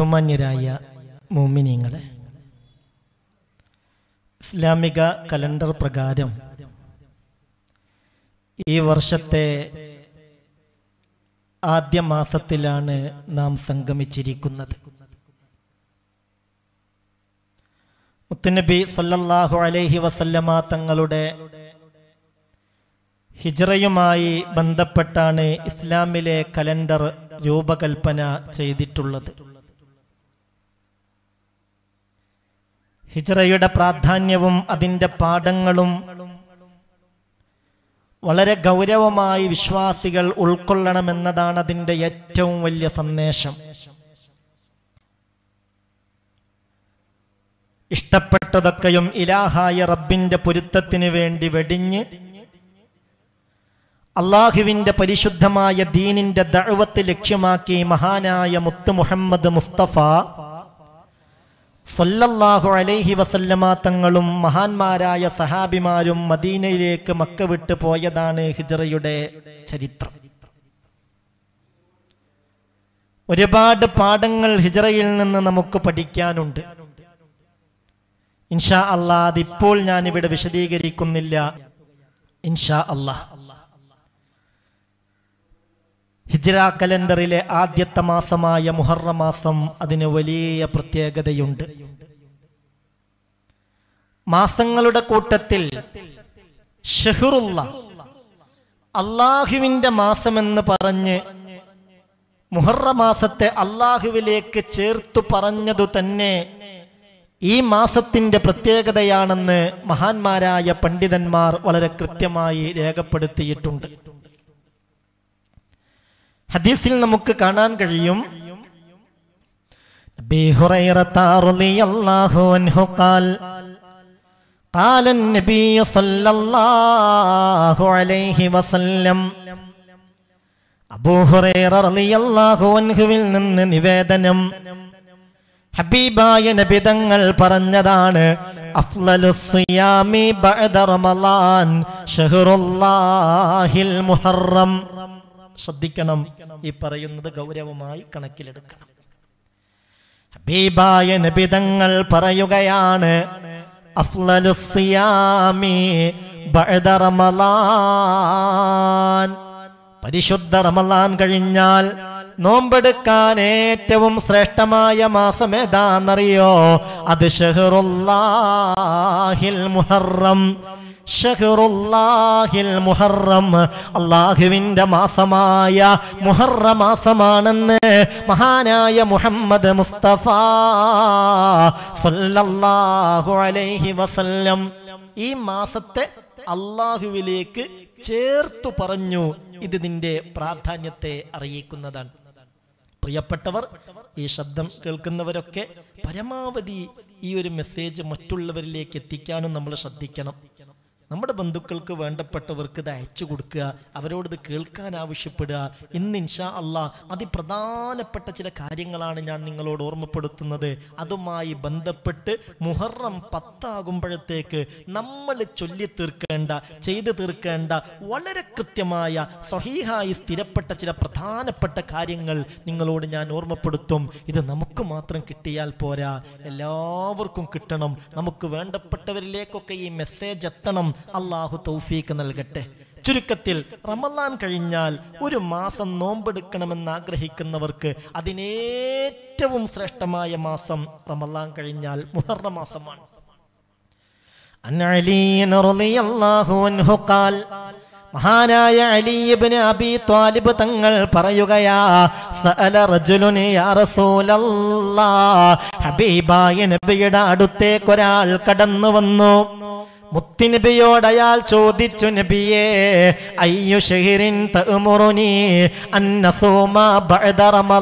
ബഹുമാന്യരായ മോമിനിങ്ങളെ ഇസ്ലാമിക കലണ്ടർ പ്രകാരം ഈ വർഷത്തെ ആദ്യ മാസത്തിലാണ് നാം സംഗമിച്ചിരിക്കുന്നത് മുത്തുനബി സല്ലല്ലാഹു അലൈഹി വസല്ലമ തങ്ങളുടെ ഹിജ്റയുമായി ബന്ധപ്പെട്ടാണ് ഇസ്ലാമിലെ കലണ്ടർ രൂപകൽപ്പന ചെയ്തിട്ടുള്ളത് ഹിജ്റയുടെ പ്രാധാന്യവും അതിൻ്റെ പാഠങ്ങളും വളരെ ഗൗരവമായി വിശ്വാസികൾ ഉൾക്കൊള്ളണമെന്നതാണ് അതിൻ്റെ ഏറ്റവും വലിയ സന്ദേശം ഇഷ്ടപ്പെട്ടതൊക്കെയും ഇലാഹായ റബ്ബിന്റെ പൊരുത്തത്തിന് വേണ്ടി വെടിഞ്ഞ് അള്ളാഹുവിന്റെ പരിശുദ്ധമായ ദീനിന്റെ ദഅവത്ത് ലക്ഷ്യമാക്കി മഹാനായ മുത്ത് മുഹമ്മദ് മുസ്തഫ സല്ലല്ലാഹു അലൈഹി വസല്ലമ തങ്ങളും മഹാന്മാരായ സഹാബിമാരും മദീനയിലേക്ക് മക്ക വിട്ട് പോയതാണ് ഹിജറയുടെ ചരിത്രം ഒരുപാട് പാഠങ്ങൾ ഹിജറയിൽ നിന്ന് നമുക്ക് പഠിക്കാനുണ്ട് ഇൻഷാ അല്ലാ അതിപ്പോൾ ഞാൻ ഇവിടെ വിശദീകരിക്കുന്നില്ല ഇൻഷാ അല്ലാ ഹിജ്റ കലണ്ടറിലെ ആദ്യത്തെ മാസമായ മുഹറ മാസം അതിന് വലിയ പ്രത്യേകതയുണ്ട് മാസങ്ങളുടെ കൂട്ടത്തിൽ ഷെഹറുള്ള അള്ളാഹുവിന്റെ മാസമെന്ന് പറഞ്ഞ് മുഹറ മാസത്തെ അള്ളാഹുവിലേക്ക് ചേർത്തു പറഞ്ഞതു തന്നെ ഈ മാസത്തിന്റെ പ്രത്യേകതയാണെന്ന് മഹാന്മാരായ പണ്ഡിതന്മാർ വളരെ കൃത്യമായി രേഖപ്പെടുത്തിയിട്ടുണ്ട് ഹദീസിൽ നമുക്ക് കാണാൻ കഴിയും അബീ ഹുറൈറത റളിയല്ലാഹു അൻഹു ഖാൽ قال النبي صلى الله عليه وسلم അബൂ ഹുറൈറ റളിയല്ലാഹു അൻഹുവിൽ നിന്ന് നിവേദനം ഹബീബായ നബിതങ്ങൾ പറഞ്ഞതാണ് അഫ്ളലു സിയാമി ബഅദ റമളാൻ ഷഹ്റുല്ലാഹിൽ മുഹറം ശ്രദ്ധിക്കണം ഈ പറയുന്നത് ഗൗരവമായി കണക്കിലെടുക്കണം ഹബീബായ നബിതങ്ങൾ പറയുകയാണ് അഫ്ളലു സിയാമി ബഅദ റമളാൻ പരിശുദ്ധ റമളാൻ കഴിഞ്ഞാൽ നോമ്പെടുക്കാൻ ഏറ്റവും ശ്രേഷ്ഠമായ മാസം ഏതാണെന്നറിയോ അത് ഷഹറുല്ലാഹിൽ മുഹറം ഷഹറുല്ലാഹിൽ മുഹറം അള്ളാഹുവിന്റെ മാസമായ മുഹറ മാസമാണെന്ന് മഹാനായ മുഹമ്മദ് മുസ്തഫ സല്ലല്ലാഹു അലൈഹി വസല്ലം ഈ മാസത്തെ അള്ളാഹുവിലേക്ക് ചേർത്തു പറഞ്ഞു ഇത് നിന്റെ പ്രാധാന്യത്തെ അറിയിക്കുന്നതാണ് പ്രിയപ്പെട്ടവർ ഈ ശബ്ദം കേൾക്കുന്നവരൊക്കെ പരമാവധി ഈ ഒരു മെസ്സേജ് മറ്റുള്ളവരിലേക്ക് എത്തിക്കാനും നമ്മൾ ശ്രദ്ധിക്കണം നമ്മുടെ ബന്ധുക്കൾക്ക് വേണ്ടപ്പെട്ടവർക്ക് ഇത് അയച്ചു കൊടുക്കുക അവരോട് ഇത് കേൾക്കാൻ ആവശ്യപ്പെടുക ഇന്ന് ഇൻഷാ അള്ളാ അതിപ്രധാനപ്പെട്ട ചില കാര്യങ്ങളാണ് ഞാൻ നിങ്ങളോട് ഓർമ്മപ്പെടുത്തുന്നത് അതുമായി ബന്ധപ്പെട്ട് മുഹറം പത്താകുമ്പോഴത്തേക്ക് നമ്മൾ ചൊല്ലി തീർക്കേണ്ട ചെയ്തു തീർക്കേണ്ട വളരെ കൃത്യമായ സഹീഹായി സ്ഥിരപ്പെട്ട ചില പ്രധാനപ്പെട്ട കാര്യങ്ങൾ നിങ്ങളോട് ഞാൻ ഓർമ്മപ്പെടുത്തും ഇത് നമുക്ക് മാത്രം കിട്ടിയാൽ പോരാ എല്ലാവർക്കും കിട്ടണം നമുക്ക് വേണ്ടപ്പെട്ടവരിലേക്കൊക്കെ ഈ മെസ്സേജ് എത്തണം അള്ളാഹു തൗഫീക്ക് നൽകട്ടെ ചുരുക്കത്തിൽ റമലാൻ കഴിഞ്ഞാൽ ഒരു മാസം നോമ്പെടുക്കണമെന്ന് ആഗ്രഹിക്കുന്നവർക്ക് അതിനേറ്റവും ശ്രേഷ്ഠമായ മാസം റമലാൻ കഴിഞ്ഞാൽ മുഹറ മാസമാണ് عن علي رضي الله عنه قال മഹാനായ അലിബിന് അബി ത്വാലിബ് തങ്ങൾ പറയുകയാ സഅല റജുലുൻ യാ റസൂലല്ലാ ഹബീബായ നബിയുടെ അടുത്തേക്ക് ഒരാൾ കടന്നു വന്നു മുത്തിനബിയോട് അയാൾ ചോദിച്ചു നബിയേ അയ്യു ഷഹിറിൻ തഅമുറുനി അൻ നസൂമ ബഅദ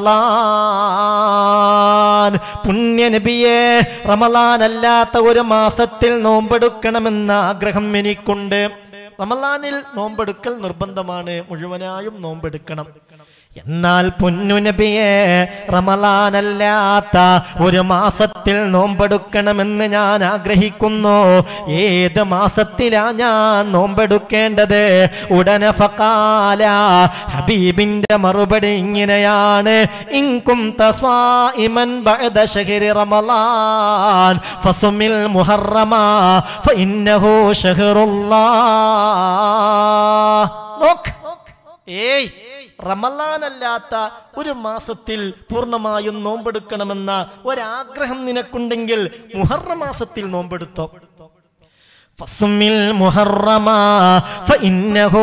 റമളാൻ പുണ്യ നബിയേ റമളാൻ അല്ലാത്ത ഒരു മാസത്തിൽ നോമ്പെടുക്കണമെന്ന ആഗ്രഹം എനിക്കുണ്ട് റമലാനിൽ നോമ്പെടുക്കൽ നിർബന്ധമാണ് മുഴുവനായും നോമ്പെടുക്കണം എന്നാൽ പൊന്നുനബിയെ റമലാനല്ലാത്ത ഒരു മാസത്തിൽ നോമ്പെടുക്കണമെന്ന് ഞാൻ ആഗ്രഹിക്കുന്നു ഏത് മാസത്തിലാ ഞാൻ നോമ്പെടുക്കേണ്ടത് ഉടനെ ഫക്കാല ഹബീബിന്റെ മറുപടി ഇങ്ങനെയാണ് ഇൻകും തസ്വാഇമൻ ബഅദ ശഹരി റമളാൻ ഫസുമിൽ മുഹറമ ഫഇന്നഹു ശഹറുല്ലാഹ് നോക്ക് ഏയ് റമലാനല്ലാത്ത ഒരു മാസത്തിൽ പൂർണ്ണമായും നോമ്പെടുക്കണമെന്ന ഒരാഗ്രഹം നിനക്കുണ്ടെങ്കിൽ മുഹറ മാസത്തിൽ നോമ്പെടുത്തോ ഫസുമിൽ മുഹറമ ഫഇന്നഹു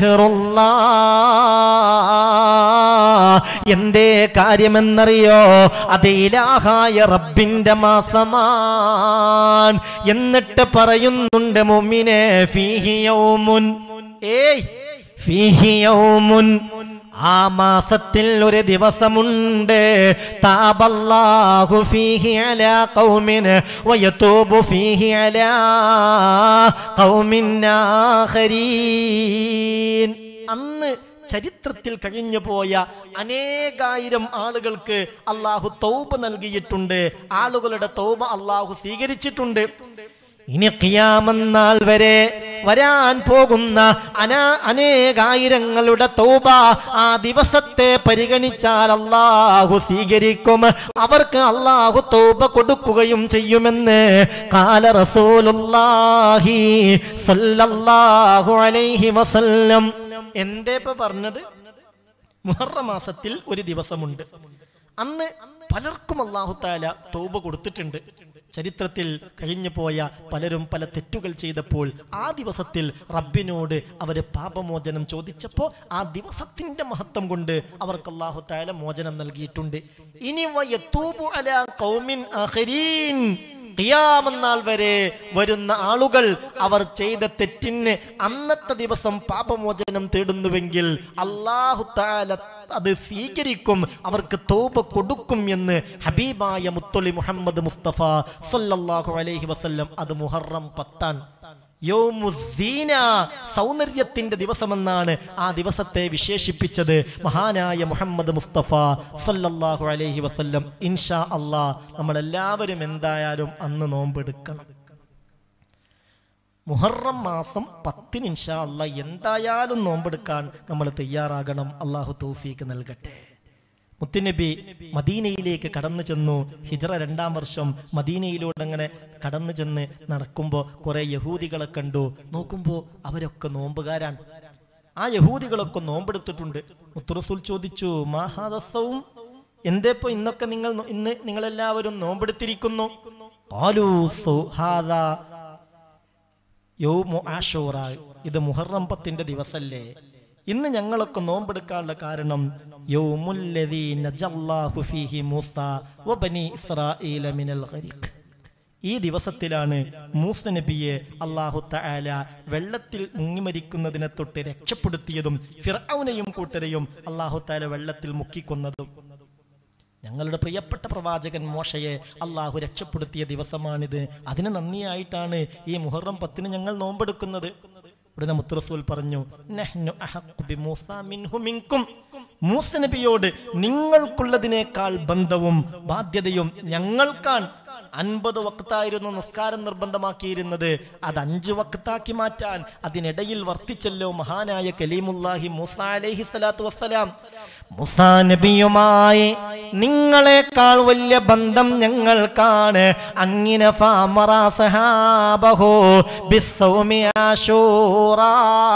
ശഹറുല്ലാഹ് എന്തേ കാര്യമെന്നറിയോ അത് ഇലാഹായ റബ്ബിന്റെ മാസമാൻ എന്നിട്ട് പറയുന്നുണ്ട് മുമ്മിനെ ഫീഹി യൗമുൻ ഏയ് ഫീഹി യൗമുൻ ആ മാസത്തിൽ ഒരു ദിവസമുണ്ട് താബല്ലാഹു ഫീഹി അലാ ഖൗമിൻ വയതൂബു ഫീഹി അലാ ഖൗമിൻ ആഖരീൻ അന്ന് ചരിത്രത്തിൽ കഴിഞ്ഞു പോയ അനേകായിരം ആളുകൾക്ക് അള്ളാഹു തൗബ നൽകിയിട്ടുണ്ട് ആളുകളുടെ തൗബ അള്ളാഹു സ്വീകരിച്ചിട്ടുണ്ട് ഇനി ഖിയാമന്നാൾ വരെ വരാൻ പോകുന്ന അനാ അനേകായിരങ്ങളുടെ തൗബ ആ ദിവസത്തെ പരിഗണിച്ചാൽ അള്ളാഹു സ്വീകരിക്കും അവർക്ക് അള്ളാഹു തൗബ കൊടുക്കുകയും ചെയ്യുമെന്ന് കാല റസൂലുള്ളാഹി സല്ലല്ലാഹു അലൈഹി വസല്ലം എന്തേ ഇപ്പൊ പറഞ്ഞത് മുഹറ മാസത്തിൽ ഒരു ദിവസമുണ്ട് അന്ന് പലർക്കും അള്ളാഹു താല തൗബ കൊടുത്തിട്ടുണ്ട് ചരിത്രത്തിൽ കഴിഞ്ഞു പോയ പലരും പല തെറ്റുകൾ ചെയ്തപ്പോൾ ആ ദിവസത്തിൽ റബ്ബിനോട് അവര് പാപമോചനം ചോദിച്ചപ്പോൾ ആ ദിവസത്തിന്റെ മഹത്വം കൊണ്ട് അവർക്ക് അള്ളാഹു താല മോചനം നൽകിയിട്ടുണ്ട് ഇനി വയത്തൂബു അലാ ഖൗമിൻ ആഖരീൻ ഖിയാമന്നാൾ വരെ വരുന്ന ആളുകൾ അവർ ചെയ്ത തെറ്റിന് അന്നത്തെ ദിവസം പാപമോചനം തേടുന്നുവെങ്കിൽ അള്ളാഹു താല അത് സ്വീകരിക്കും അവർക്ക് തോപ കൊടുക്കും എന്ന് ഹബീബായ മുത്തൊളി മുഹമ്മദ് മുസ്തഫ സല്ലല്ലാഹു അലൈഹി വസല്ലം അത് മുഹറം പത്താൻ യൗമുസ്സീന സൗന്ദര്യത്തിന്റെ ദിവസമെന്നാണ് ആ ദിവസത്തെ വിശേഷിപ്പിച്ചത് മഹാനായ മുഹമ്മദ് മുസ്തഫ സല്ലല്ലാഹു അലൈഹി വസല്ലം ഇൻഷാ അള്ളാ നമ്മളെല്ലാവരും എന്തായാലും അന്ന് നോമ്പെടുക്കണം മുഹറം മാസം പത്തിന് ഇൻഷാ അള്ളാ എന്തായാലും നോമ്പെടുക്കാൻ നമ്മൾ തയ്യാറാകണം അള്ളാഹു തൗഫീക്ക് നൽകട്ടെ മുത്തുനബി മദീനയിലേക്ക് കടന്നു ചെന്നു ഹിജറ രണ്ടാം വർഷം മദീനയിലൂടെ അങ്ങനെ കടന്നു ചെന്ന് നടക്കുമ്പോൾ കുറെ യഹൂദികളെ കണ്ടു നോക്കുമ്പോൾ അവരൊക്കെ നോമ്പുകാരാണ് ആ യഹൂദികളൊക്കെ നോമ്പെടുത്തിട്ടുണ്ട് മുത്തുറസൂൽ ചോദിച്ചു മാഹാദസവും എന്തേപ്പോ ഇന്നൊക്കെ നിങ്ങൾ നോ- ഇന്ന് നിങ്ങളെല്ലാവരും നോമ്പെടുത്തിരിക്കുന്നു ഖാലൂ സുഹാദാ യൗമു ആഷൂറ ഇത് മുഹറം പത്തിന്റെ ദിവസല്ലേ ഇന്ന് ഞങ്ങളൊക്കെ നോമ്പെടുക്കാനുള്ള കാരണം യൗമുല്ലദീ നജല്ലാഹു ഫീഹി മൂസ വബനി ഇസ്രായീല മിനൽ ഗരീഖ് ഈ ദിവസത്തിലാണ് മൂസ നബിയെ അള്ളാഹു തആല വെള്ളത്തിൽ മുങ്ങിമരിക്കുന്നതിനെ തൊട്ട് രക്ഷപ്പെടുത്തിയതും ഫിർഔനെയും കൂട്ടരെയും അള്ളാഹു തആല വെള്ളത്തിൽ മുക്കിക്കൊന്നതും ഞങ്ങളുടെ പ്രിയപ്പെട്ട പ്രവാചകൻ മോശയെ അള്ളാഹു രക്ഷപ്പെടുത്തിയ ദിവസമാണിത് അതിന് നന്ദിയായിട്ടാണ് ഈ മുഹറം പത്തിന് ഞങ്ങൾ നോമ്പെടുക്കുന്നത് ഉടനെ മുത്തറസൂൽ പറഞ്ഞു "നഹ്നു അഹഖു ബിമൂസ മിൻഹു മിൻകും." മൂസ നബിയോട് നിങ്ങൾക്കുള്ളതിനേക്കാൾ ബന്ധവും ബാധ്യതയും ഞങ്ങൾക്കാണ് അൻപത് വക്തായിരുന്നു നിസ്കാരം നിർബന്ധമാക്കിയിരുന്നത് അത് അഞ്ച് വക്താക്കി മാറ്റാൻ അതിനിടയിൽ വർത്തിച്ചല്ലോ മഹാനായ കലീമുല്ലാഹി മൂസ അലൈഹി സ്വലാത്തു വസ്സലാം മുസാ നബിയുമായി നിങ്ങളെക്കാൾ വലിയ ബന്ധം ഞങ്ങൾക്കാണ് അങ്ങനെ ഫാമറ സഹാബഹു ബിസ്സൗമി ആശൂറാ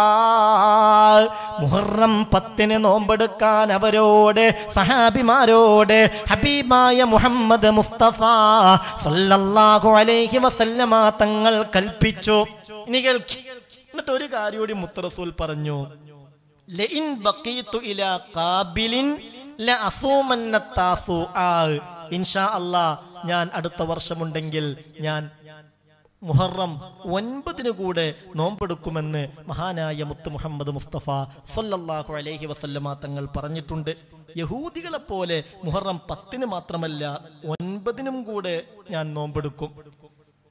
മുഹറം പത്തിന് നോമ്പെടുക്കാൻ അവരോട് സഹാബിമാരോട് ഹബീബായ മുഹമ്മദ് മുസ്തഫ സല്ലല്ലാഹു അലൈഹി വസല്ലമ തങ്ങൾ കൽപ്പിച്ചു ഇനി കേൾക്കി എന്നിട്ട് ഒരു കാര്യം കൂടി മുത്തറസൂൽ പറഞ്ഞു ലഇൻ ബഖീതു ഇലാ ഖാബിലിൻ ലഅസൂമന്ന താസുആ ഇൻഷാ അല്ലാ ഞാൻ അടുത്ത വർഷമുണ്ടെങ്കിൽ ഞാൻ മുഹറം ഒൻപതിന് കൂടെ നോമ്പെടുക്കുമെന്ന് മഹാനായ മുത്ത് മുഹമ്മദ് മുസ്തഫ സല്ലല്ലാഹു അലൈഹി വസല്ലമ തങ്ങൾ പറഞ്ഞിട്ടുണ്ട് യഹൂദികളെ പോലെ മുഹറം പത്തിന് മാത്രമല്ല ഒൻപതിനും കൂടെ ഞാൻ നോമ്പെടുക്കും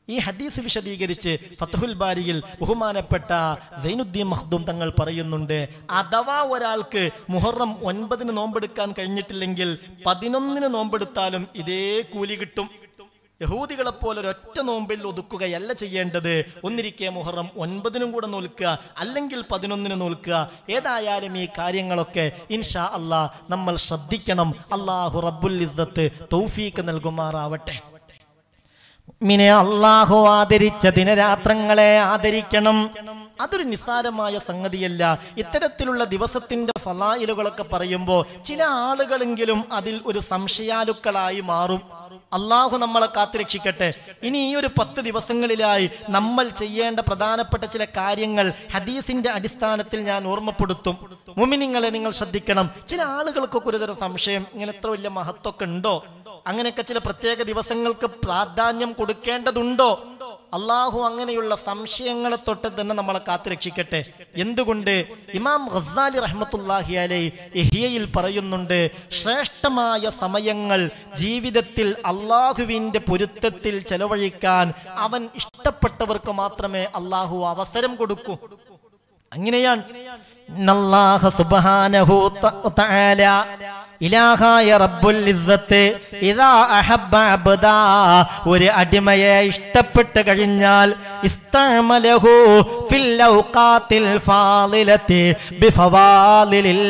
ഈ ഹദീസ് വിശദീകരിച്ച് ഫത്തഹുൽ ബാരിയിൽ ബഹുമാനപ്പെട്ട സൈനുദ്ദീൻ മഖ്ദൂം തങ്ങൾ പറയുന്നുണ്ട് അഥവാ ഒരാൾക്ക് മുഹറം ഒൻപതിന് നോമ്പെടുക്കാൻ കഴിഞ്ഞിട്ടില്ലെങ്കിൽ പതിനൊന്നിന് നോമ്പെടുത്താലും ഇതേ കൂലി കിട്ടും യഹൂദികളെ പോലെ ഒരൊറ്റ നോമ്പിൽ ഒതുക്കുകയല്ല ചെയ്യേണ്ടത് ഒന്നിരിക്കെ മുഹറം ഒൻപതിനും കൂടെ നോൽക്കുക അല്ലെങ്കിൽ പതിനൊന്നിന് നോൽക്കുക ഏതായാലും ഈ കാര്യങ്ങളൊക്കെ ഇൻഷാ അല്ലാ നമ്മൾ ശ്രദ്ധിക്കണം അള്ളാഹു റബ്ബുൽ ഇസ്സത്ത് തൗഫീക്ക് നൽകുമാറാവട്ടെ മിനെ അള്ളാഹു ആദരിച്ച ദിനരാത്രങ്ങളെ ആദരിക്കണം അതൊരു നിസ്സാരമായ സംഗതിയല്ല ഇത്തരത്തിലുള്ള ദിവസത്തിന്റെ ഫലായിലുകളൊക്കെ പറയുമ്പോൾ ചില ആളുകളെങ്കിലും അതിൽ ഒരു സംശയാലുക്കളായി മാറും അള്ളാഹു നമ്മളെ കാത്തുരക്ഷിക്കട്ടെ ഇനി ഈ ഒരു പത്ത് ദിവസങ്ങളിലായി നമ്മൾ ചെയ്യേണ്ട പ്രധാനപ്പെട്ട ചില കാര്യങ്ങൾ ഹദീസിന്റെ അടിസ്ഥാനത്തിൽ ഞാൻ ഓർമ്മപ്പെടുത്തും മുമിനിങ്ങളെ നിങ്ങൾ ശ്രദ്ധിക്കണം ചില ആളുകൾക്കൊക്കെ ഒരുതരം സംശയം ഇങ്ങനെ എത്ര വലിയ മഹത്വമൊക്കെ ഉണ്ടോ അങ്ങനെയൊക്കെ ചില പ്രത്യേക ദിവസങ്ങൾക്ക് പ്രാധാന്യം കൊടുക്കേണ്ടതുണ്ടോ അള്ളാഹു അങ്ങനെയുള്ള സംശയങ്ങളെ തൊട്ട് തന്നെ നമ്മളെ കാത്തുരക്ഷിക്കട്ടെ എന്തുകൊണ്ട് ഇമാം ഖസാലി റഹ്മത്തുല്ലാഹി അലൈ ഇഹിയയിൽ പറയുന്നുണ്ട് ശ്രേഷ്ഠമായ സമയങ്ങൾ ജീവിതത്തിൽ അള്ളാഹുവിൻ്റെ പൊരുത്തത്തിൽ ചെലവഴിക്കാൻ അവൻ ഇഷ്ടപ്പെട്ടവർക്ക് മാത്രമേ അള്ളാഹു അവസരം കൊടുക്കൂ അങ്ങനെയാണ് ഇന്നല്ലാഹ സുബ്ഹാനഹു ത- തആല ഇലാഹായ റബ്ബുൽ ഇസ്സത്ത് ഇദാ അഹബ്ബ അബ്ദാ ഒരു അടിമയെ ഇഷ്ടപ്പെട്ട് കഴിഞ്ഞാൽ ഇസ്തഅമലഹു ഫിൽ ഔഖാത്തിൽ ഫാളിലത്തി ബിഫവാലിലിൽ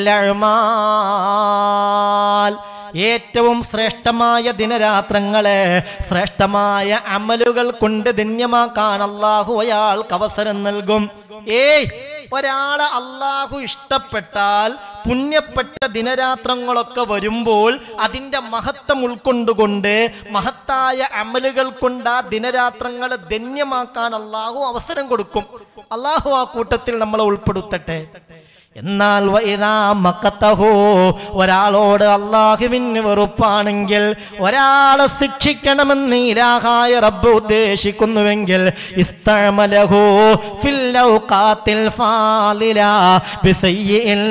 അഅ്മാൽ ഏറ്റവും ശ്രേഷ്ഠമായ ദിനരാത്രങ്ങളെ ശ്രേഷ്ഠമായ അമലുകൾ കൊണ്ട് ധന്യമാക്കാൻ അള്ളാഹു അയാൾക്ക് അവസരം നൽകും ഏയ് ഒരാളെ അള്ളാഹു ഇഷ്ടപ്പെട്ടാൽ പുണ്യപ്പെട്ട ദിനരാത്രങ്ങളൊക്കെ വരുമ്പോൾ അതിൻ്റെ മഹത്വം ഉൾക്കൊണ്ടുകൊണ്ട് മഹത്തായ അമലുകൾ കൊണ്ട് ആ ദിനരാത്രങ്ങളെ ധന്യമാക്കാൻ അള്ളാഹു അവസരം കൊടുക്കും അള്ളാഹു ആ കൂട്ടത്തിൽ നമ്മളെ ഉൾപ്പെടുത്തട്ടെ എന്നാൽ വഇദാ മക്കത്തഹോ ഒരാളോട് അള്ളാഹുവിന് വെറുപ്പാണെങ്കിൽ ഒരാളെ ശിക്ഷിക്കണമെന്ന് ഇലാഹായ റബ്ബ് ഉദ്ദേശിക്കുന്നുവെങ്കിൽ ഇസ്തഅമലഹു ഫിൽ ഔഖാത്തിൽ ഫാലില ബിസയ്യിൽ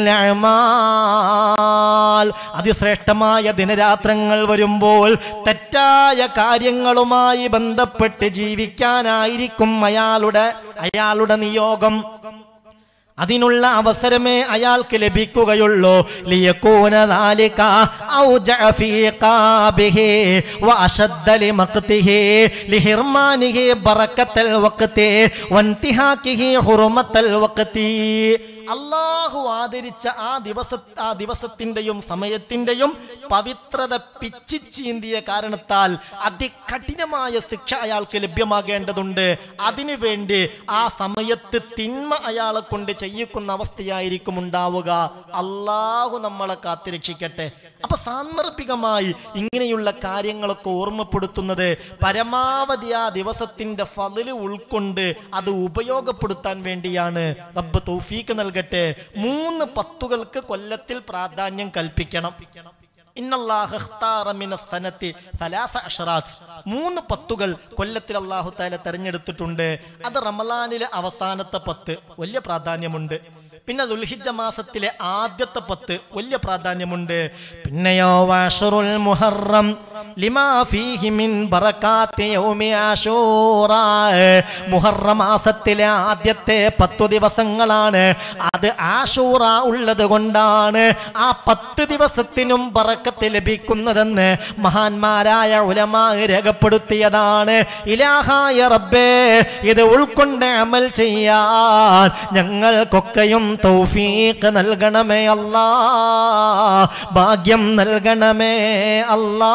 അഅ്മാൽ അതിശ്രേഷ്ഠമായ ദിനരാത്രങ്ങൾ വരുമ്പോൾ തെറ്റായ കാര്യങ്ങളുമായി ബന്ധപ്പെട്ട് ജീവിക്കാനായിരിക്കും അയാളുടെ അയാളുടെ നിയോഗം അതിനുള്ള അവസരമേ അയാൾക്ക് ലഭിക്കുകയുള്ളൂ ലിയകൂന ذلك أوجع في قابه وأشد لمقته لحرمانه بركة الوقت وانتهاكه حرمة الوقت അള്ളാഹു ആദരിച്ച ആ ദിവസ ആ ദിവസത്തിന്റെയും സമയത്തിന്റെയും പവിത്രത പിച്ചിച്ചീന്തിയ കാരണത്താൽ അതികഠിനമായ ശിക്ഷ അയാൾക്ക് ലഭ്യമാകേണ്ടതുണ്ട് അതിനുവേണ്ടി ആ സമയത്ത് തിന്മ അയാളെ കൊണ്ട് ചെയ്യിക്കുന്ന അവസ്ഥയായിരിക്കും ഉണ്ടാവുക അള്ളാഹു നമ്മളെ കാത്തിരക്ഷിക്കട്ടെ അപ്പൊ സാന്ദർഭികമായി ഇങ്ങനെയുള്ള കാര്യങ്ങളൊക്കെ ഓർമ്മപ്പെടുത്തുന്നത് പരമാവധി ആ ദിവസത്തിന്റെ ഫതില് ഉൾക്കൊണ്ട് അത് ഉപയോഗപ്പെടുത്താൻ വേണ്ടിയാണ് റബ്ബ് തൗഫീക്ക് നൽകട്ടെ മൂന്ന് പത്തുകൾക്ക് കൊല്ലത്തിൽ പ്രാധാന്യം കൽപ്പിക്കണം ഇന്നല്ലാഹ് ഇഖ്താറ മിന സനത്തി സലാസ അഷ്റാത്ത്. മൂന്ന് പത്തുകൾ കൊല്ലത്തിൽ അള്ളാഹു താല തെരഞ്ഞെടുത്തിട്ടുണ്ട് അത് റമലാനിലെ അവസാനത്തെ പത്ത് വലിയ പ്രാധാന്യമുണ്ട് പിന്നെ ദുൽഹിജ മാസത്തിലെ ആദ്യത്തെ പത്ത് വലിയ പ്രാധാന്യമുണ്ട് പിന്നെയോ വാഷറുൽ മുഹറം ലിമാ ഫീഹി മിൻ ബറകാത്തി യൗമി ആശൂറ മുഹറം മാസത്തിലെ ആദ്യത്തെ പത്തു ദിവസങ്ങളാണ് അത് ആശൂറ ഉള്ളത് കൊണ്ടാണ് ആ പത്ത് ദിവസത്തിനും ബറക്കത്ത് ലഭിക്കുന്നതെന്ന് മഹാന്മാരായ ഉലമാ രേഖപ്പെടുത്തിയതാണ് ഇലാഹായ റബ്ബേ ഇത് ഉൾക്കൊണ്ട് അമൽ ചെയ്യാൻ ഞങ്ങൾക്കൊക്കെയും തൗഫീഖ് നൽകണമേ അല്ലാ ഭാഗ്യം നൽകണമേ അല്ലാ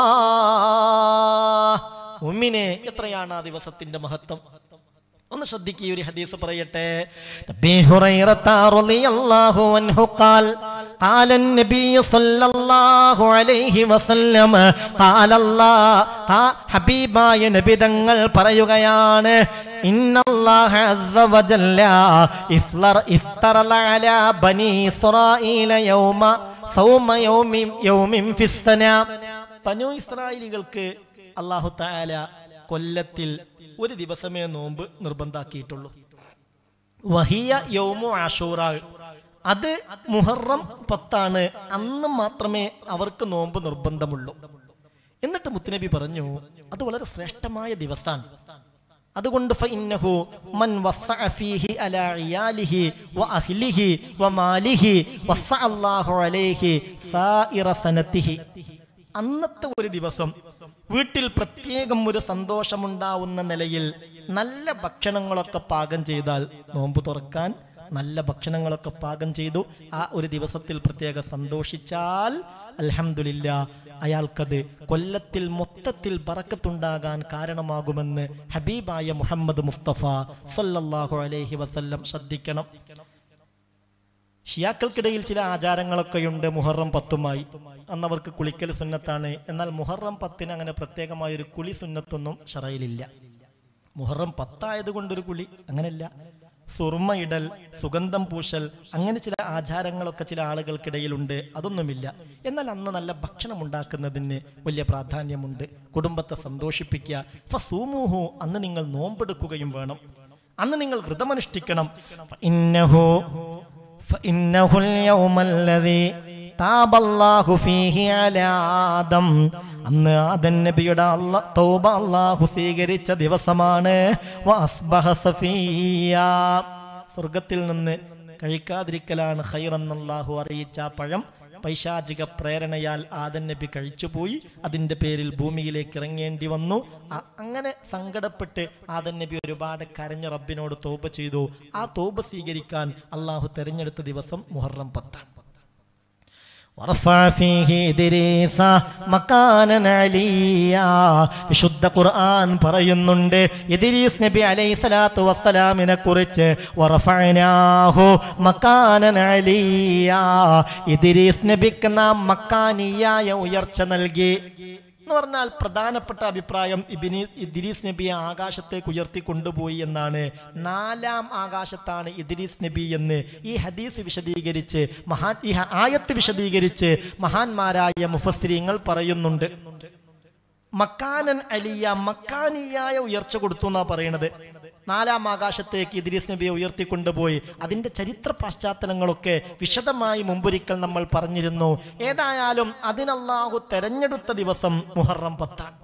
ഉമ്മിനെ എത്രയാണ് ആ ദിവസത്തിന്റെ മഹത്വം ഒന്ന് ശ്രദ്ധിക്കുക ഒരു ഹദീസ് പറയട്ടെ നബി ഹുറൈറത്ത റളിയല്ലാഹു അൻഹു ഖാൽ قال النبي صلى الله عليه وسلم قال الله ഹബീബായ നബി തങ്ങൾ പറയുകയാണ് ഇന്നല്ലാഹ അസ്സ വജല്ല ഇഫ്ലർ ഇഫ്തറല അലാ ബനി ഇസ്രായീല യൗമ സൗമ യൗമിൻ യൗമിൻ ഫിസ്സന ബനു ഇസ്രായേലികൾക്ക് അല്ലാഹു തആല കൊല്ലത്തിൽ ഒരു ദിവസമേ നോമ്പ് നിർബന്ധാക്കിയിട്ടുള്ളൂ വഹിയ യൗമു ആഷൂറ അത് മുഹറം പത്താണ് അന്ന് മാത്രമേ അവർക്ക് നോമ്പ് നിർബന്ധമുള്ളൂ എന്നിട്ട് മുത്തുനബി പറഞ്ഞു അത് വളരെ ശ്രേഷ്ഠമായ ദിവസമാണ് അതുകൊണ്ട് ഫഇന്നഹു മൻ വസ്സഅ ഫീഹി അലാ ഇയാലിഹി വഅഹ്ലിഹി വമാലിഹി വസ്സഅ അല്ലാഹു അലൈഹി സായിറ സനത്തിഹി അന്നത്തെ ഒരു ദിവസം വീട്ടിൽ പ്രത്യേകം ഒരു സന്തോഷമുണ്ടാവുന്ന നിലയിൽ നല്ല ഭക്ഷണങ്ങളൊക്കെ പാകം ചെയ്താൽ നോമ്പ് തുറക്കാൻ നല്ല ഭക്ഷണങ്ങളൊക്കെ പാകം ചെയ്തു ആ ഒരു ദിവസത്തിൽ പ്രത്യേകം സന്തോഷിച്ചാൽ അൽഹംദുലില്ല അയാൾക്കത് കൊല്ലത്തിൽ മൊത്തത്തിൽ ബറക്കത്തുണ്ടാകാൻ കാരണമാകുമെന്ന് ഹബീബായ മുഹമ്മദ് മുസ്തഫ സല്ലല്ലാഹു അലൈഹി വസല്ലം ശ്രദ്ധിക്കണം ഷിയാക്കൾക്കിടയിൽ ചില ആചാരങ്ങളൊക്കെയുണ്ട് മുഹറം പത്തുമായി അന്നവർക്ക് കുളിക്കൽ സുന്നത്താണ് എന്നാൽ മുഹറം പത്തിന് അങ്ങനെ പ്രത്യേകമായ ഒരു കുളി സുന്നത്തൊന്നും ഷറയിലില്ല മുഹറം പത്തായത് കൊണ്ടൊരു കുളി അങ്ങനെയല്ല സുർമ ഇടൽ സുഗന്ധം പൂശൽ അങ്ങനെ ചില ആചാരങ്ങളൊക്കെ ചില ആളുകൾക്കിടയിലുണ്ട് അതൊന്നുമില്ല എന്നാൽ അന്ന് നല്ല ഭക്ഷണം ഉണ്ടാക്കുന്നതിന് വലിയ പ്രാധാന്യമുണ്ട് കുടുംബത്തെ സന്തോഷിപ്പിക്കുക ഫസൂമൂഹു അന്ന് നിങ്ങൾ നോമ്പെടുക്കുകയും വേണം അന്ന് നിങ്ങൾ വ്രതമനുഷ്ഠിക്കണം ഫഇന്നഹു فإنه اليوم الذي تاب الله فيه على آدم അന്ന് ആദൻ നബിയുടെ അല്ല തൗബ അള്ളാഹു സ്വീകരിച്ച ദിവസമാണ് വഅസ്ബഹ സഫിയ്യ. സ്വർഗത്തിൽ നിന്ന് കഴിക്കാതിരിക്കലാണ് ഖൈറെന്നല്ലാഹു അറിയിച്ച ആ പഴം പൈശാചിക പ്രേരണയാൽ ആദൻ നബി കഴിച്ചുപോയി അതിൻ്റെ പേരിൽ ഭൂമിയിലേക്ക് ഇറങ്ങേണ്ടി വന്നു അ- അങ്ങനെ സങ്കടപ്പെട്ട് ആദൻ നബി ഒരുപാട് കരഞ്ഞ റബ്ബിനോട് തോപ ചെയ്തു ആ തോപ സ്വീകരിക്കാൻ അള്ളാഹു തെരഞ്ഞെടുത്ത ദിവസം മുഹറം പത്താണ് ورفع فيه إدريس مكانا عليا വിശുദ്ധ ഖുർആൻ പറയുന്നുണ്ട് ഇദ്രീസ് നബി അലൈഹി സ്വലാത്തു വസ്സലാമിനെ കുറിച്ച് വറഫഅനാഹു മക്കാനൻ അലിയ ഇദ്രീസ് നബിക്ക് നാം മക്കാനിയായ ഉയർച്ച നൽകി എന്ന് പറഞ്ഞാൽ പ്രധാനപ്പെട്ട അഭിപ്രായം ഇബിനി ഇദ്രീസ് നബിയെ ആകാശത്തേക്ക് ഉയർത്തി കൊണ്ടുപോയി എന്നാണ് നാലാം ആകാശത്താണ് ഇദ്രീസ് നബി എന്ന് ഈ ഹദീസ് വിശദീകരിച്ച് മഹാൻ ഈ ഹ- ആയത്ത് വിശദീകരിച്ച് മഹാന്മാരായ മുഫസ്ത്രീങ്ങൾ പറയുന്നുണ്ട് മക്കാനൻ അലിയ മക്കാനിയായ ഉയർച്ച കൊടുത്തു എന്നാ പറയണത് നാലാം ആകാശത്തേക്ക് ഇദ്രീസ് നബിയെ ഉയർത്തിക്കൊണ്ടുപോയി അതിന്റെ ചരിത്ര പശ്ചാത്തലങ്ങളൊക്കെ വിശദമായി മുമ്പൊരിക്കൽ നമ്മൾ പറഞ്ഞിരുന്നു ഏതായാലും അതിനല്ലാഹു തെരഞ്ഞെടുത്ത ദിവസം മുഹറം പത്താണ്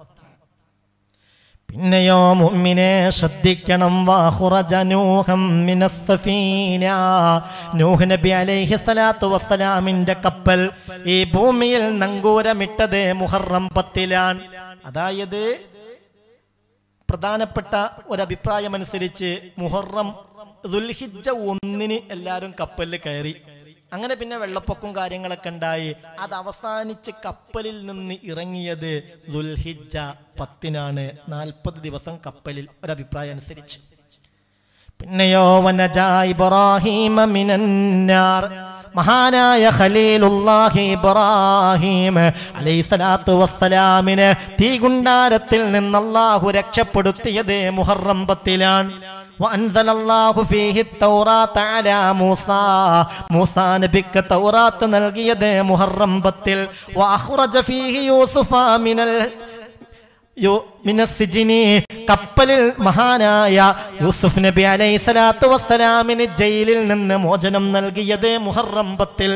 പിന്നെയോ മുഅ്മിനെ ശ്രദ്ധിക്കണം വാഹുറജ നൂഹം മിനസ്സഫീന നൂഹ് നബി അലൈഹി സ്വലാത്തു വസ്സലാമിന്റെ കപ്പൽ ഈ ഭൂമിയിൽ നങ്കൂരമിട്ടത് മുഹറം പത്തിലാണ് അതായത് പ്രധാനപ്പെട്ട ഒരഭിപ്രായമനുസരിച്ച് മുഹറം ദുൽഹിജ്ജ ഒന്നിന് എല്ലാവരും കപ്പലിൽ കയറി അങ്ങനെ പിന്നെ വെള്ളപ്പൊക്കവും കാര്യങ്ങളൊക്കെ ഉണ്ടായി അത് അവസാനിച്ച് കപ്പലിൽ നിന്ന് ഇറങ്ങിയത് ദുൽഹിജ്ജ പത്തിനാണ് നാൽപ്പത് ദിവസം കപ്പലിൽ ഒരഭിപ്രായം അനുസരിച്ച് പിന്നെയോ വനജാ ഇബ്രാഹീമ മിനന്നാർ മഹാനായ ഖലീലുല്ലാഹി ഇബ്രാഹിം അലൈഹിസ്സലാത്തു വസ്സലാമിന് തീകുണ്ടാരത്തിൽ നിന്ന് അല്ലാഹു രക്ഷപ്പെടുത്തിയത് മുഹറം പത്തിലാണ് وأنزل الله فيه التوراة على موسى موسى നബിക്ക് തൗറാത്ത് നൽകിയത് മുഹറം പത്തിൽ وأخرج فيه يوسف من ال യോ- മിനസ്സിജിനി കപ്പലിൽ മഹാനായ യൂസുഫ് നബി അലൈഹി സ്വലാത്തു വസ്സലാമിന് ജയിലിൽ നിന്ന് മോചനം നൽകിയത് മുഹറം പത്തിൽ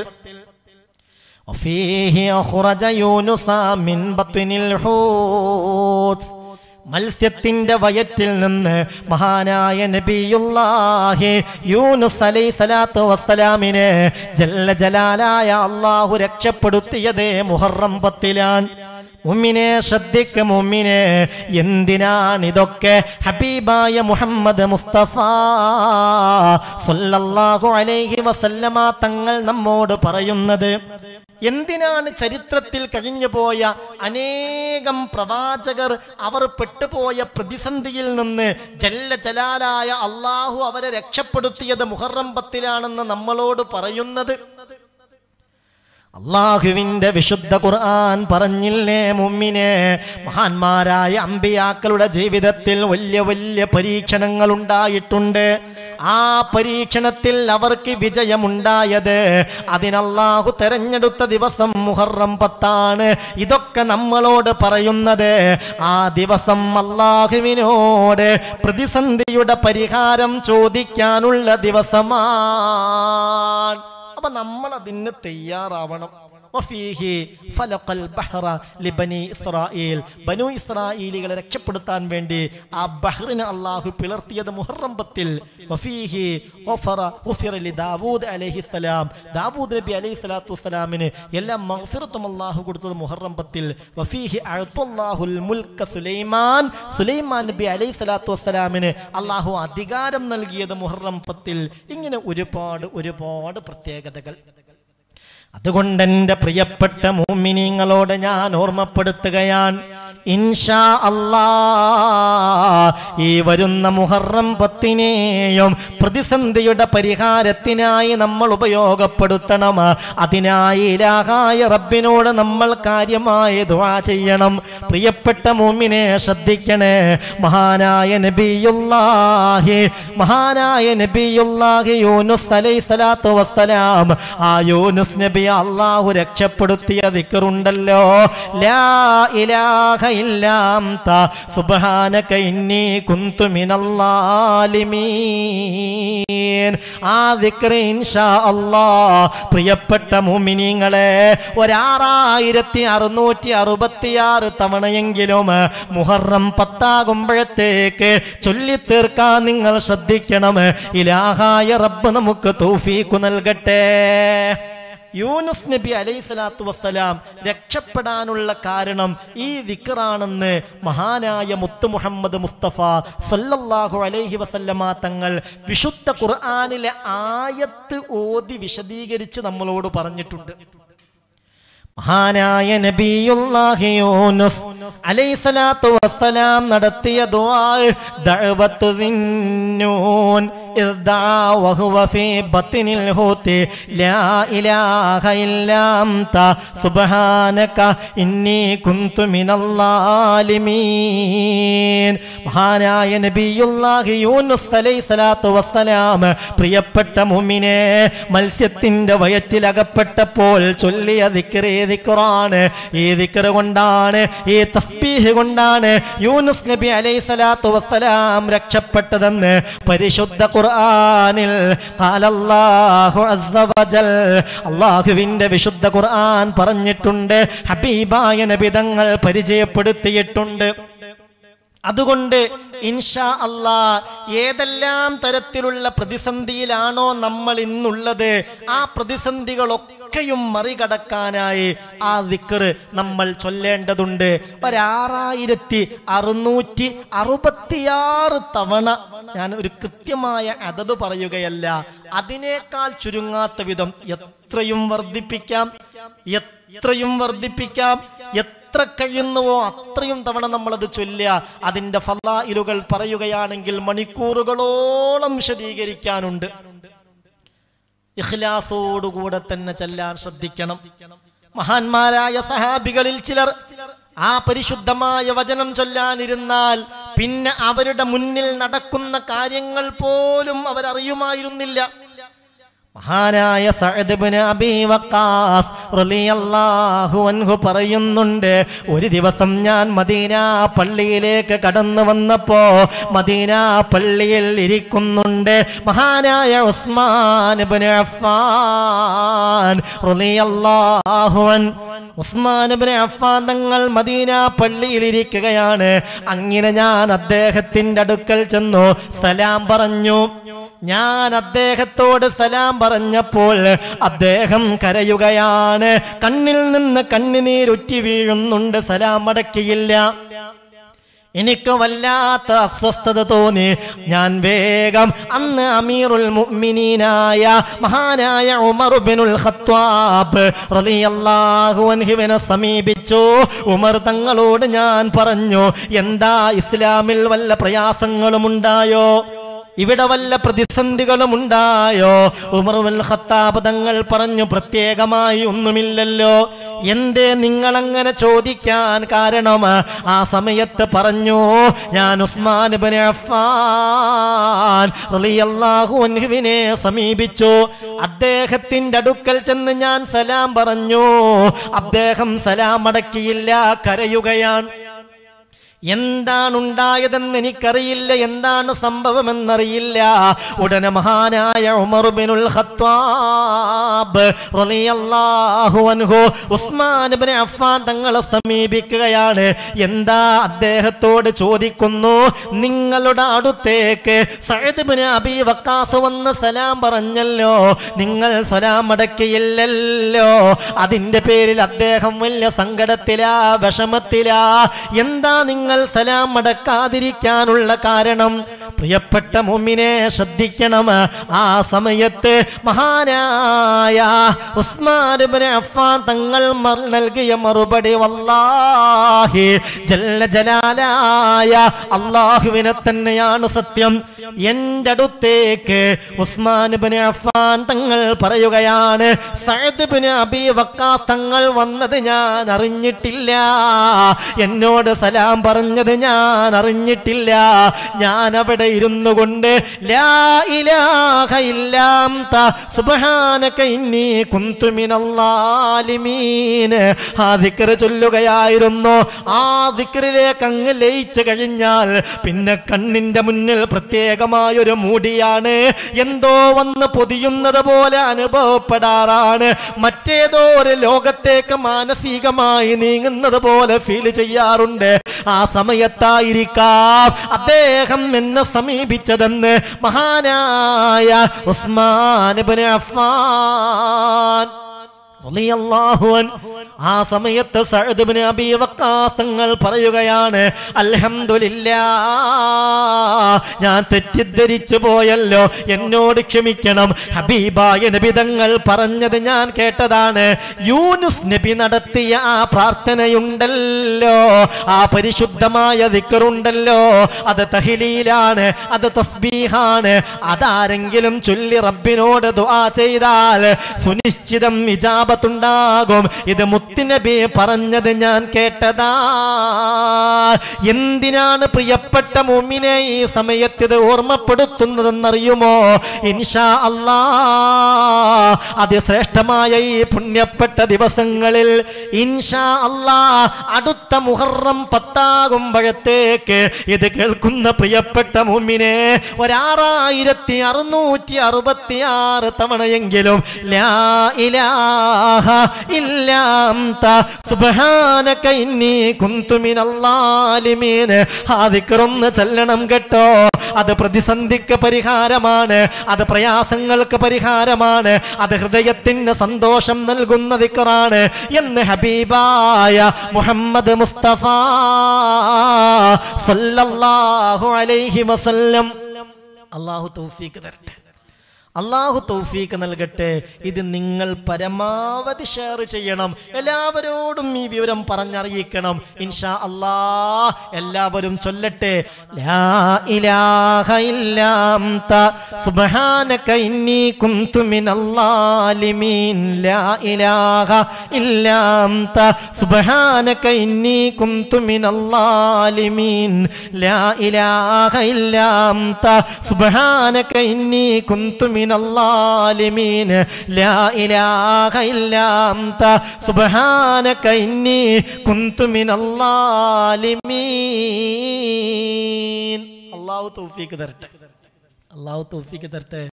وفيه أخرج يونس من بطن الحوت മത്സ്യത്തിന്റെ വയറ്റിൽ നിന്ന് മഹാനായ നബിയുല്ലാഹി യൂനുസ് അലൈഹി സ്വലാത്തു വസ്സലാമിനെ ജല്ല ജലാലായ അള്ളാഹു രക്ഷപ്പെടുത്തിയത് മുഹറം പത്തിലാണ് മുമ്മിനെ ശ്രദ്ധിക്ക മുമ്മിനെ എന്തിനാണ് ഇതൊക്കെ ഹബീബായ മുഹമ്മദ് മുസ്തഫ സല്ലല്ലാഹു അലൈഹി വസല്ലമ തങ്ങൾ നമ്മോട് പറയുന്നത് എന്തിനാണ് ചരിത്രത്തിൽ കഴിഞ്ഞു പോയ അനേകം പ്രവാചകർ അവർ പെട്ടുപോയ പ്രതിസന്ധിയിൽ നിന്ന് ജല്ല ജലാലായ അള്ളാഹു അവരെ രക്ഷപ്പെടുത്തിയത് മുഹറം പത്തിലാണെന്ന് നമ്മളോട് പറയുന്നത് അള്ളാഹുവിന്റെ വിശുദ്ധ ഖുർആൻ പറഞ്ഞില്ലേ മുമ്മിനെ മഹാന്മാരായ അമ്പിയാക്കളുടെ ജീവിതത്തിൽ വലിയ വലിയ പരീക്ഷണങ്ങൾ ഉണ്ടായിട്ടുണ്ട് ആ പരീക്ഷണത്തിൽ അവർക്ക് വിജയമുണ്ടായത് അതിനല്ലാഹു തെരഞ്ഞെടുത്ത ദിവസം മുഹറം പത്താണ് ഇതൊക്കെ നമ്മളോട് പറയുന്നത് ആ ദിവസം അള്ളാഹുവിനോട് പ്രതിസന്ധിയുടെ പരിഹാരം ചോദിക്കാനുള്ള ദിവസമാണ് അപ്പൊ നമ്മൾ അതിന് തയ്യാറാവണം വഫീഹി ഫലഖൽ ബഹ്റ ലിബനി ഇസ്രായേൽ ബനു ഇസ്രായേലികളെ രക്ഷപ്പെടുത്താൻ വേണ്ടി ആ ബഹ്റിനെ അള്ളാഹു പിളർത്തിയത് മുഹറം പത്തിൽ വഫീഹി ഗഫറ ഗുഫിറ ലി ദാവൂദ് അലൈഹിസ്സലാം ദാവൂദ് നബി അലൈഹി സ്വലാത്തു വസ്സലാമിന് എല്ലാം മഗ്ഫിറത്തും അള്ളാഹു കൊടുത്തത് മുഹറം പത്തിൽ വഫീഹി അഅ്തുല്ലാഹുൽ മുൽക സുലൈമാൻ സുലൈമാൻ നബി അലൈഹി സ്വലാത്തു വസ്സലാമിന് അള്ളാഹു അധികാരം നൽകിയത് മുഹറം പത്തിൽ ഇങ്ങനെ ഒരുപാട് ഒരുപാട് പ്രത്യേകതകൾ അതുകൊണ്ട് എൻ്റെ പ്രിയപ്പെട്ട മോമിനിങ്ങളോട് ഞാൻ ഓർമ്മപ്പെടുത്തുകയാണ് ഇൻഷാ അല്ലാ ഈ വരുന്ന മുഹറം പത്തിനെയും പ്രതിസന്ധിയുടെ പരിഹാരത്തിനായി നമ്മൾ ഉപയോഗപ്പെടുത്തണം അതിനായി ഇലാഹായ റബ്ബിനോട് നമ്മൾ കാര്യമായി ദുആ ചെയ്യണം പ്രിയപ്പെട്ട മോമിനെ ശ്രദ്ധിക്കണേ മഹാനായ നബിയുല്ലാഹി മഹാനായ നബിയുല്ലാഹി യൂനുസ് അലൈഹി സ്വലാത്തു വസ്സലാം ആ യൂനുസ് നബി അള്ളാഹു രക്ഷപ്പെടുത്തിയ ദിക്കറുണ്ടല്ലോ ലാ ഇലാഹ ഇല്ലാ അന്ത സുബ്ഹാനക ഇന്നി കുന്തു മിനല്ലാലിമീൻ ആ ദിക്റ് ഇൻഷാ അല്ലാ പ്രിയപ്പെട്ട മുഅ്മിനീങ്ങളെ ഒരാറായിരത്തി അറുന്നൂറ്റി അറുപത്തിയാറ് തവണയെങ്കിലും മുഹറം പത്താകുമ്പോഴത്തേക്ക് ചൊല്ലിത്തീർക്കാൻ നിങ്ങൾ ശ്രദ്ധിക്കണം ഇലാഹായ റബ്ബ് നമുക്ക് തൗഫീഖ് നൽകട്ടെ യൂനുസ് നബി അലൈഹി സ്വലാത്തു വസ്സലാം രക്ഷപ്പെടാനുള്ള കാരണം ഈ വിക്റാണെന്ന് മഹാനായ മുത്ത് മുഹമ്മദ് മുസ്തഫ സല്ലല്ലാഹു അലൈഹി വസല്ലമ തങ്ങൾ വിശുദ്ധ ഖുർആനിലെ ആയത്ത് ഓതി വിശദീകരിച്ച് നമ്മളോട് പറഞ്ഞിട്ടുണ്ട് മഹാനായ നബിയുല്ലാഹി യൂനുസ് അലൈഹിസ്സലാത്തു വസ്സലാം നടത്തിയ ദുആ ദഅവത്തു ദിന്നൂൻ إذ دعا وهو في بطن الحوت لا إله إلا أنت سبحانك إني كنت من الظالمين മഹാനായ നബിയുല്ലാഹി യൂനുസ് അലൈഹി സ്വലാത്തു വസ്സലാം പ്രിയപ്പെട്ട മുമിനെ മത്സ്യത്തിന്റെ വയറ്റിലകപ്പെട്ടപ്പോൾ ചൊല്ലിയ ദിക്റ് ഈ ദിക്റാണ് ഈ ദിക്റ് കൊണ്ടാണ് ഈ തസ്ബീഹ് കൊണ്ടാണ് യൂനുസ് നബി അലൈഹി സ്വലാത്തു വസ്സലാം രക്ഷപ്പെട്ടതെന്ന് പരിശുദ്ധ ഖുർആനിൽ ഖാലല്ലാഹു അസ്സ വജൽ അല്ലാഹുവിന്റെ വിശുദ്ധ ഖുർആൻ പറഞ്ഞിട്ടുണ്ട് ഹബീബായ നബി തങ്ങൾ പരിചയപ്പെടുത്തിയിട്ടുണ്ട് അതുകൊണ്ട് ഇൻഷാ അല്ലാ ഏതെല്ലാം തരത്തിലുള്ള പ്രതിസന്ധിയിലാണോ നമ്മൾ ഇന്നുള്ളത് ആ പ്രതിസന്ധികളൊക്കെയും മറികടക്കാനായി ആ ദിക്കറ് നമ്മൾ ചൊല്ലേണ്ടതുണ്ട് ഒരാറായിരത്തി അറുന്നൂറ്റി അറുപത്തിയാറ് തവണ ഞാൻ ഒരു കൃത്യമായ അതത് പറയുകയല്ല അതിനേക്കാൾ ചുരുങ്ങാത്ത വിധം എത്രയും വർദ്ധിപ്പിക്കാം എത്രയും വർദ്ധിപ്പിക്കാം എത്ര കഴിയുന്നുവോ അത്രയും തവണ നമ്മളത് ചൊല്ലുക അതിന്റെ ഫലായിലുകൾ പറയുകയാണെങ്കിൽ മണിക്കൂറുകളോളം വിശദീകരിക്കാനുണ്ട് ഇഖ്ലാസോടുകൂടെ തന്നെ ചെല്ലാൻ ശ്രദ്ധിക്കണം മഹാന്മാരായ സഹാബികളിൽ ചിലർ ആ പരിശുദ്ധമായ വചനം ചൊല്ലാനിരുന്നാൽ പിന്നെ അവരുടെ മുന്നിൽ നടക്കുന്ന കാര്യങ്ങൾ പോലും അവരറിയുമായിരുന്നില്ല മഹാനായ സഅദ് ഇബ്നു അബീ വഖാസ് റളിയല്ലാഹു അൻഹു പറയുന്നുണ്ട് ഒരു ദിവസം ഞാൻ മദീന പള്ളിയിലേക്ക് കടന്നു വന്നപ്പോ മദീന പള്ളിയിൽ ഇരിക്കുന്നുണ്ട് മഹാനായ ഉസ്മാൻ ഇബ്നു അഫ്ഫാൻ റളിയല്ലാഹു അൻ ഉസ്മാൻ ഇബ്നു അഫ്ഫാൻ തങ്ങൾ മദീന പള്ളിയിൽ ഇരിക്കുകയാണ് അങ്ങനെ ഞാൻ അദ്ദേഹത്തിന്റെ അടുക്കൽ ചെന്നു സലാം പറഞ്ഞു ഞാൻ അദ്ദേഹത്തോട് സലാം പറഞ്ഞപ്പോൾ അദ്ദേഹം കരയുകയാണ് കണ്ണിൽ നിന്ന് കണ്ണുനീരുറ്റി വീഴുന്നുണ്ട് സലാം അടക്കിയില്ല എനിക്ക് വല്ലാത്ത അസ്വസ്ഥത തോന്നി ഞാൻ വേഗം അന്ന് അമീറുൽ മുഅ്മിനീനായ മഹാനായ ഉമർ ബിനുൽ ഖത്താബ് റളിയല്ലാഹു അൻഹുവിനെ സമീപിച്ചു ഉമർ തങ്ങളോട് ഞാൻ പറഞ്ഞു എന്താ ഇസ്ലാമിൽ വല്ല പ്രയാസങ്ങളും ഉണ്ടായോ ഇവിടെ വല്ല പ്രതിസന്ധികളും ഉണ്ടായോ ഉമറുൽ ഖത്താബ് തങ്ങൾ പറഞ്ഞു പ്രത്യേകമായി ഒന്നുമില്ലല്ലോ എന്തേ നിങ്ങൾ അങ്ങനെ ചോദിക്കാൻ കാരണം ആ സമയത്ത് പറഞ്ഞു ഞാൻ ഉസ്മാൻ ഇബ്നു അഫ്ഫാൻ റളിയല്ലാഹു അൻഹുവിനെ സമീപിച്ചു അദ്ദേഹത്തിന്റെ അടുക്കൽ ചെന്ന് ഞാൻ സലാം പറഞ്ഞു അദ്ദേഹം സലാം അടക്കിയില്ല കരയുകയാണ് എന്താണ് ഉണ്ടായതെന്ന് എനിക്കറിയില്ല എന്താണ് സംഭവമെന്നറിയില്ല ഉടനെ മഹാനായ ഉമർ ബിനുൽ ഖത്താബ് റളിയല്ലാഹു അൻഹു ഉസ്മാൻ ഇബ്നു അഫ്ഫാൻ തങ്ങളെ സമീപിക്കുകയാണ് എന്താ അദ്ദേഹത്തോട് ചോദിക്കുന്നു നിങ്ങളുടെ അടുത്തേക്ക് സഅദ് ഇബ്നു അബി വക്കാസ് വന്ന് സലാം പറഞ്ഞല്ലോ നിങ്ങൾ സലാം അടക്കിയില്ലല്ലോ അതിന്റെ പേരിൽ അദ്ദേഹം വലിയ സങ്കടത്തിലാ വിഷമത്തിലാ എന്താ നിങ്ങൾ സലാം അടക്കാതിരിക്കാനുള്ള കാരണം പ്രിയപ്പെട്ട മുമ്മിനെ ശ്രദ്ധിക്കണം ആ സമയത്ത് മഹാനായ ഉസ്മാൻ ഇബ്നു അഫ്ഫാൻ തങ്ങൾ മർ- നൽകിയ മറുപടി വല്ലാഹി ജല്ല ജലാലായ അള്ളാഹുവിനെ തന്നെയാണ് സത്യം എൻ്റെ അടുത്തേക്ക് ഉസ്മാൻ ഇബ്നു അഫ്ഫാൻ തങ്ങൾ പറയുകയാണ് സഅദ് ഇബ്നു അബി വക്കാസ് തങ്ങൾ വന്നത് ഞാൻ അറിഞ്ഞിട്ടില്ല എന്നോട് സലാം പറഞ്ഞത് ഞാൻ അറിഞ്ഞിട്ടില്ല ഞാൻ അവിടെ ഇരുന്നു കൊണ്ട് ലാ ഇലാഹ ഇല്ലാന്ത സുബ്ഹാനക ഇന്നി കുന്തു മിനല്ലാലിമീൻ ആ ദിക്ർ ചൊല്ലുകയായിരുന്നു ആ ദിക്റിലേക്ക് അങ്ങ് ലയിച്ചു കഴിഞ്ഞാൽ പിന്നെ കണ്ണിന്റെ മുന്നിൽ പ്രത്യേകമായൊരു മൂടിയാണ് എന്തോ വന്ന് പൊതിയുന്നത് പോലെ അനുഭവപ്പെടാറാണ് മറ്റേതോ ഒരു ലോകത്തേക്ക് മാനസികമായി നീങ്ങുന്നത് പോലെ ഫീൽ ചെയ്യാറുണ്ട് ആ സമയത്തായിരിക്കാം അദ്ദേഹം എന്നെ സമീപിച്ചതെന്ന് മഹാനായ ഉസ്മാൻ ഇബ്നു അഫ്ഫാൻ റളിയല്ലാഹു അൻഹു. ആ സമയത്ത് സഅദ് ഇബ്നു അബീ വഖാസ് തങ്ങൾ പറയുകയാണ് അൽഹംദുലില്ലാ ഞാൻ തെറ്റിദ്ധരിച്ചു പോയല്ലോ എന്നോട് ക്ഷമിക്കണം ഹബീബായ നബി തങ്ങൾ പറഞ്ഞത് ഞാൻ കേട്ടതാണ് യൂനുസ് നബി നടത്തിയ ആ പ്രാർത്ഥനയുണ്ടല്ലോ ആ പരിശുദ്ധമായ ദിക്കറുണ്ടല്ലോ അത് തഹിലീലാണ് അത് തസ്ബീഹാണ് അതാരെങ്കിലും ചൊല്ലി റബ്ബിനോട് ദുആ ചെയ്താൽ സുനിശ്ചിതം ഇജാബത്തുണ്ടാകും ഇത് മുത്തുനബി പറഞ്ഞത് ഞാൻ കേട്ടതാ എന്തിനാണ് പ്രിയപ്പെട്ട മുമ്മിനെ ഈ സമയത്ത് ഇത് ഓർമ്മപ്പെടുത്തുന്നതെന്നറിയുമോ ഇൻഷാ അല്ലാ അതിശ്രേഷ്ഠമായ ഈ പുണ്യപ്പെട്ട ദിവസങ്ങളിൽ ഇൻഷാ അല്ലാ അടുത്ത മുഹറം പത്താകുമ്പോഴത്തേക്ക് ഇത് കേൾക്കുന്ന പ്രിയപ്പെട്ട മുമ്മിനെ ഒരാറായിരത്തി അറുന്നൂറ്റി അറുപത്തി ആറ് തവണയെങ്കിലും ലാ ഇലാഹ ഇല്ലാ അന്ത സുബ്ഹാനക ഇന്നി കുന്തു മിനല്ലാലിമീൻ ആ ദിക്റൊന്ന് ചൊല്ലണം കേട്ടോ അത് പ്രതിസന്ധിക്ക് പരിഹാരമാണ് അത് പ്രയാസങ്ങൾക്ക് പരിഹാരമാണ് അത് ഹൃദയത്തിന് സന്തോഷം നൽകുന്ന ദിക്റാണ് എന്ന് ഹബീബായ മുഹമ്മദ് മുസ്തഫ സല്ലല്ലാഹു അലൈഹി വസല്ലം അള്ളാഹു തൗഫീക്ക് തരട്ടെ അള്ളാഹു തൗഫീക്ക് നൽകട്ടെ ഇത് നിങ്ങൾ പരമാവധി ഷെയർ ചെയ്യണം എല്ലാവരോടും ഈ വിവരം പറഞ്ഞറിയിക്കണം ഇൻഷാ അല്ലാ എല്ലാവരും ചൊല്ലട്ടെ ലാ ഇലാഹ ഇല്ലാ അന്ത സുബ്ഹാനക ഇന്നി കുന്തു മിനല്ലാലിമീൻ ലാ ഇലാഹ ഇല്ലാ അന്ത സുബ്ഹാനക ഇന്നി കുന്തു മിനല്ലാലിമീൻ ലാ ഇലാഹ ഇല്ലാ അന്ത സുബ്ഹാനക ഇന്നി കുന്തു മിനല്ലാലിമീൻ ലാ ഇലാഹ ഇല്ലാ അന്ത സുബ്ഹാനക ഇന്നി കുന്തു മിനല്ലാലിമീൻ അല്ലാഹു തൗഫീക്ക് തരട്ടെ അല്ലാഹു തൗഫീക്ക് തരട്ടെ